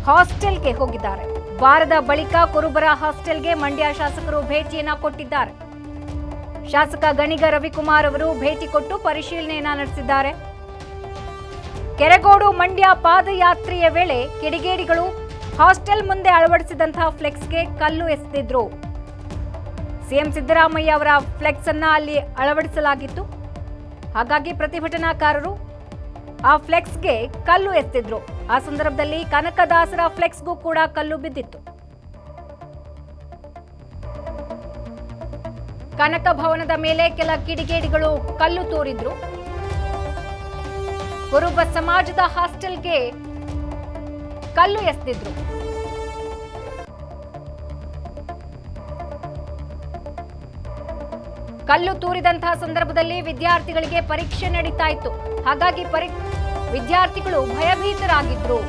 ಹಾಸ್ಟೆಲ್ಗೆ ಹೋಗಿದ್ದಾರೆ ವಾರದ ಬಳಿಕ ಕುರುಬರ ಹಾಸ್ಟೆಲ್ಗೆ ಮಂಡ್ಯ ಶಾಸಕರು ಭೇಟಿಯನ್ನ ಕೊಟ್ಟಿದ್ದಾರೆ ಶಾಸಕ ಗಣಿಗ ರವಿಕುಮಾರ್ ಅವರು ಭೇಟಿ ಕೊಟ್ಟು ಪರಿಶೀಲನೆಯನ್ನ ನಡೆಸಿದ್ದಾರೆ ಕೆರಗೋಡು ಮಂಡ್ಯ ಪಾದಯಾತ್ರೆಯ ವೇಳೆ ಕಿಡಿಗೇಡಿಗಳು ಹಾಸ್ಟೆಲ್ ಮುಂದೆ ಅಳವಡಿಸಿದಂತಹ ಫ್ಲೆಕ್ಸ್ಗೆ ಕಲ್ಲು ಎಸೆದಿದ್ರು ಸಿಎಂ ಸಿದ್ದರಾಮಯ್ಯ ಅವರ ಫ್ಲೆಕ್ಸ್ ಅನ್ನ ಅಲ್ಲಿ ಅಳವಡಿಸಲಾಗಿತ್ತು ಹಾಗಾಗಿ ಪ್ರತಿಭಟನಾಕಾರರು ಆ ಫ್ಲೆಕ್ಸ್ಗೆ ಕಲ್ಲು ಎಸೆದಿದ್ರು ಆ ಸಂದರ್ಭದಲ್ಲಿ ಕನಕದಾಸರ ಫ್ಲೆಕ್ಸ್ಗೂ ಕೂಡ ಕಲ್ಲು ಬಿದ್ದಿತ್ತು ಕನಕ ಭವನದ ಮೇಲೆ ಕೆಲ ಕಿಡಿಗೇಡಿಗಳು ಕಲ್ಲು ತೋರಿದ್ರು ಕುರುಬ ಸಮಾಜದ ಹಾಸ್ಟೆಲ್ಗೆ ಕಲ್ಲು ಎಸೆದಿದ್ರು ಕಲ್ಲು ತೂರಿದಂತಹ ಸಂದರ್ಭದಲ್ಲಿ ವಿದ್ಯಾರ್ಥಿಗಳಿಗೆ ಪರೀಕ್ಷೆ ನಡೀತಾ ಇತ್ತು ಹಾಗಾಗಿ ಪರಿ ವಿದ್ಯಾರ್ಥಿಗಳು ಭಯಭೀತರಾಗಿದ್ರು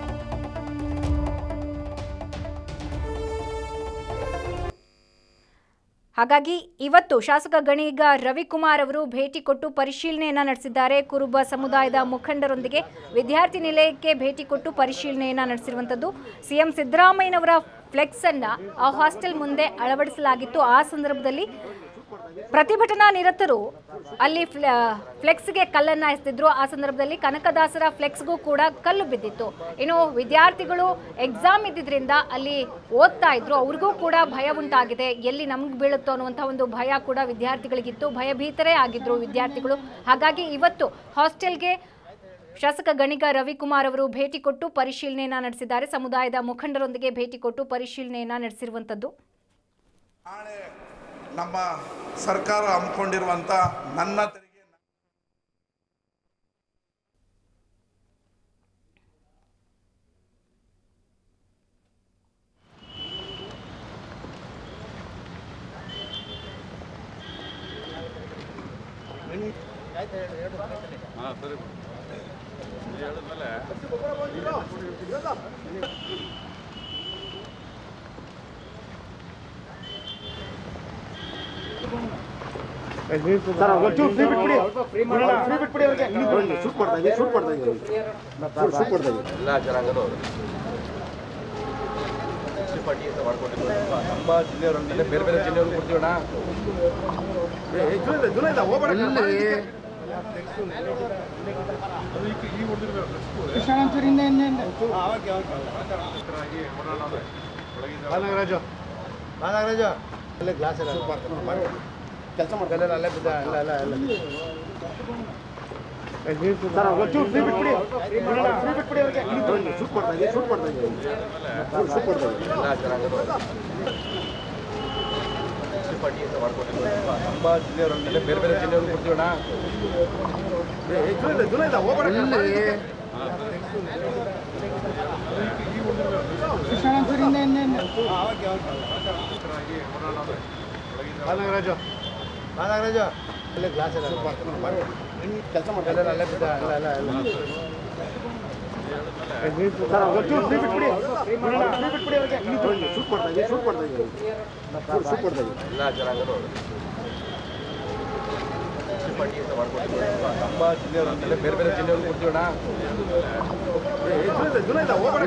ಹಾಗಾಗಿ ಇವತ್ತು ಶಾಸಕ ಗಣಿಗ ರವಿಕುಮಾರ್ ಅವರು ಭೇಟಿ ಕೊಟ್ಟು ಪರಿಶೀಲನೆಯನ್ನ ನಡೆಸಿದ್ದಾರೆ ಕುರುಬ ಸಮುದಾಯದ ಮುಖಂಡರೊಂದಿಗೆ ವಿದ್ಯಾರ್ಥಿ ನಿಲಯಕ್ಕೆ ಭೇಟಿ ಕೊಟ್ಟು ಪರಿಶೀಲನೆಯನ್ನ ನಡೆಸಿರುವಂತದ್ದು ಸಿಎಂ ಸಿದ್ದರಾಮಯ್ಯನವರ ಫ್ಲೆಕ್ಸ್ ಅನ್ನ ಆ ಹಾಸ್ಟೆಲ್ ಮುಂದೆ ಅಳವಡಿಸಲಾಗಿತ್ತು ಆ ಸಂದರ್ಭದಲ್ಲಿ ಪ್ರತಿಭಟನಾ ನಿರತರು ಅಲ್ಲಿ ಫ್ಲ- ಫ್ಲೆಕ್ಸ್ಗೆ ಕಲ್ಲನ್ನ ಎಸೆದಿದ್ರು ಆ ಸಂದರ್ಭದಲ್ಲಿ ಕನಕದಾಸರ ಫ್ಲೆಕ್ಸ್ಗೂ ಕೂಡ ಕಲ್ಲು ಬಿದ್ದಿತ್ತು ಇನ್ನು ವಿದ್ಯಾರ್ಥಿಗಳು ಎಕ್ಸಾಮ್ ಇದ್ದಿದ್ರಿಂದ ಅಲ್ಲಿ ಓದ್ತಾ ಇದ್ರು ಅವ್ರಿಗೂ ಕೂಡ ಭಯ ಉಂಟಾಗಿದೆ ಎಲ್ಲಿ ನಮ್ಗೆ ಬೀಳುತ್ತೋ ಅನ್ನುವಂಥ ಒಂದು ಭಯ ಕೂಡ ವಿದ್ಯಾರ್ಥಿಗಳಿಗಿತ್ತು ಭಯಭೀತರೇ ಆಗಿದ್ರು ವಿದ್ಯಾರ್ಥಿಗಳು ಹಾಗಾಗಿ ಇವತ್ತು ಹಾಸ್ಟೆಲ್ಗೆ ಶಾಸಕ ಗಣಿಗ ರವಿಕುಮಾರ್ ಅವರು ಭೇಟಿ ಕೊಟ್ಟು ಪರಿಶೀಲನೆಯನ್ನ ನಡೆಸಿದ್ದಾರೆ ಸಮುದಾಯದ ಮುಖಂಡರೊಂದಿಗೆ ಭೇಟಿ ಕೊಟ್ಟು ಪರಿಶೀಲನೆಯನ್ನ ನಡೆಸಿರುವಂತದ್ದು ನಾಳೆ ನಮ್ಮ ಸರ್ಕಾರ ಹಮ್ಮಿಕೊಂಡಿರುವಂಥ ನನ್ನ ತೆರಿಗೆ ಸರ್ ಒಂಚೂರು ಫ್ರೀ ಬಿಟ್ಬಿಡಿ ಫ್ರೀ ಬಿಟ್ಬಿಡಿ ಅವ್ರಿಗೆ ಶೂಟ್ ಮಾಡ್ತಾ ಇದ್ದೀವಿ ಶೂಟ್ ಮಾಡ್ತಾ ಇದ್ದೀವಿ ಶೂಟ್ ಮಾಡ್ತಾ ಇದ್ದೀವಿ ಎಲ್ಲ ಜನಾಂಗನೂ ಮುನ್ಸಿಪಾಲ್ಟಿ ಅಂತ ಮಾಡ್ಕೊಂಡಿದ್ದೀವಿ ನಮ್ಮ ಜಿಲ್ಲೆಯವರಂತೆಲ್ಲ ಬೇರೆ ಬೇರೆ ಜಿಲ್ಲೆಯವರು ಕೊಡ್ತೀವಣ್ಣ ಏ ಜುಲೈ ಜುಲೈ ಹೋಗ್ಬೇಡ ನಾಗರಾಜು ನಾಗರಾಜು ಅಲ್ಲೇ ಗ್ಲಾಸ್ ಎಲ್ಲ ಕೆಲಸ ಮಾಡ್ತಾರೆ ಅಲ್ಲೇ ಬಿದ್ದ ಅಲ್ಲ ಅಲ್ಲ ಅಲ್ಲ ಸರ್ ಒಂಚೂರು ಫ್ರೀ ಬಿಟ್ಬಿಡಿ ಫ್ರೀ ಬಿಟ್ಬಿಡಿ ಅವ್ರಿಗೆ ಶೂಟ್ ಮಾಡ್ತಾ ಇದ್ದೀವಿ ಶೂಟ್ ಮಾಡ್ತಾ ಇದ್ದೀವಿ ಶೂಟ್ ಮಾಡ್ತಾ ಇದ್ದೀವಿ ಎಲ್ಲ ಜನಾಂಗನೂ ಮುನ್ಸಿಪಾಲ್ಟಿ ಅಂತ ಮಾಡ್ಕೊಂಡಿದ್ದೀವಿ ನಮ್ಮ ಜಿಲ್ಲೆಯವರಂತೆಲ್ಲ ಬೇರೆ ಬೇರೆ ಜಿಲ್ಲೆಯವರು ಕೊಡ್ತೀವಣ್ಣ ಏ ಜುಲೈ ಜುಲೈ ಹೋಗ್ಬೇಡ ನಾಗರಾಜು ನಾಗರಾಜು ಅಲ್ಲೇ ಗ್ಲಾಸ್ ಎಲ್ಲ ಕೆಲಸ ಮಾಡ್ತಾರೆ ಅಲ್ಲೇ ಬಿದ್ದ ಅಲ್ಲ ಅಲ್ಲ ಅಲ್ಲ ಸರ್ ಒಂಚೂರು ಫ್ರೀ ಬಿಟ್ಬಿಡಿ ಫ್ರೀ ಬಿಟ್ಬಿಡಿ ಅವ್ರಿಗೆ ಶೂಟ್ ಮಾಡ್ತಾ ಇದ್ದೀವಿ ಶೂಟ್ ಮಾಡ್ತಾ ಇದ್ದೀವಿ ಶೂಟ್ ಮಾಡ್ತಾ ಇದ್ದೀವಿ ಎಲ್ಲ ಜನಾಂಗನೂ ಮುನ್ಸಿಪಾಲ್ಟಿ ಅಂತ ಮಾಡ್ಕೊಂಡಿದ್ದೀವಿ ನಮ್ಮ ಜಿಲ್ಲೆಯವರಂತೆಲ್ಲ ಬೇರೆ ಬೇರೆ ಜಿಲ್ಲೆಯವರು ಕೊಡ್ತೀವಣ್ಣ ಏ ಜುಲೈ ಜುಲೈ ಹೋಗ್ಬೇಡ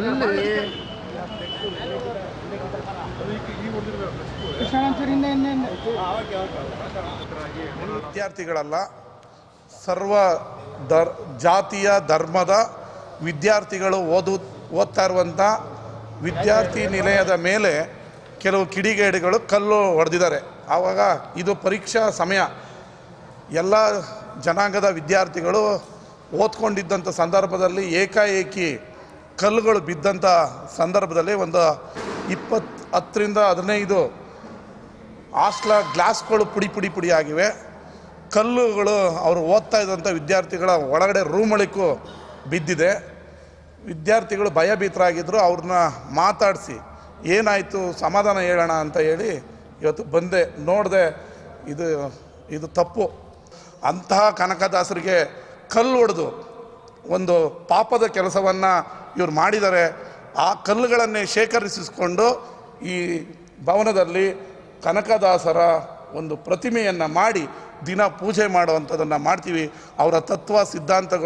ವಿದ್ಯಾರ್ಥಿಗಳಲ್ಲ ಸರ್ವ ದರ್ ಜಾತಿಯ ಧರ್ಮದ ವಿದ್ಯಾರ್ಥಿಗಳು ಓದು ಓದ್ತಾ ಇರುವಂಥ ವಿದ್ಯಾರ್ಥಿ ನಿಲಯದ ಮೇಲೆ ಕೆಲವು ಕಿಡಿಗೇಡಿಗಳು ಕಲ್ಲು ಹೊಡೆದಿದ್ದಾರೆ ಆವಾಗ ಇದು ಪರೀಕ್ಷಾ ಸಮಯ ಎಲ್ಲ ಜನಾಂಗದ ವಿದ್ಯಾರ್ಥಿಗಳು ಓದ್ಕೊಂಡಿದ್ದಂಥ ಸಂದರ್ಭದಲ್ಲಿ ಏಕಾಏಕಿ ಕಲ್ಲುಗಳು ಬಿದ್ದಂಥ ಸಂದರ್ಭದಲ್ಲಿ ಒಂದು ಇಪ್ಪತ್ತು ಹತ್ತರಿಂದ ಹದಿನೈದು ಹಾಸ್ಟ್ಲ ಗ್ಲಾಸ್ಗಳು ಪುಡಿ ಪುಡಿ ಪುಡಿ ಆಗಿವೆ ಕಲ್ಲುಗಳು ಅವರು ಓದ್ತಾ ಇದ್ದಂಥ ವಿದ್ಯಾರ್ಥಿಗಳ ಒಳಗಡೆ ರೂಮಳಿಗೂ ಬಿದ್ದಿದೆ ವಿದ್ಯಾರ್ಥಿಗಳು ಭಯಭೀತರಾಗಿದ್ದರು ಅವ್ರನ್ನ ಮಾತಾಡಿಸಿ ಏನಾಯಿತು ಸಮಾಧಾನ ಹೇಳೋಣ ಅಂತ ಹೇಳಿ ಇವತ್ತು ಬಂದೆ ನೋಡಿದೆ ಇದು ಇದು ತಪ್ಪು ಅಂತಹ ಕನಕದಾಸರಿಗೆ ಕಲ್ಲು ಹೊಡೆದು ಒಂದು ಪಾಪದ ಕೆಲಸವನ್ನು ಇವ್ರು ಮಾಡಿದ್ದಾರೆ ಆ ಕಲ್ಲುಗಳನ್ನೇ ಶೇಖರಿಸಿಕೊಂಡು ಈ ಭವನದಲ್ಲಿ ಕನಕದಾಸರ ಒಂದು ಪ್ರತಿಮೆಯನ್ನು ಮಾಡಿ ದಿನ ಪೂಜೆ ಮಾಡುವಂಥದ್ದನ್ನು ಮಾಡ್ತೀವಿ ಅವರ ತತ್ವ ಸಿದ್ಧಾಂತಗಳು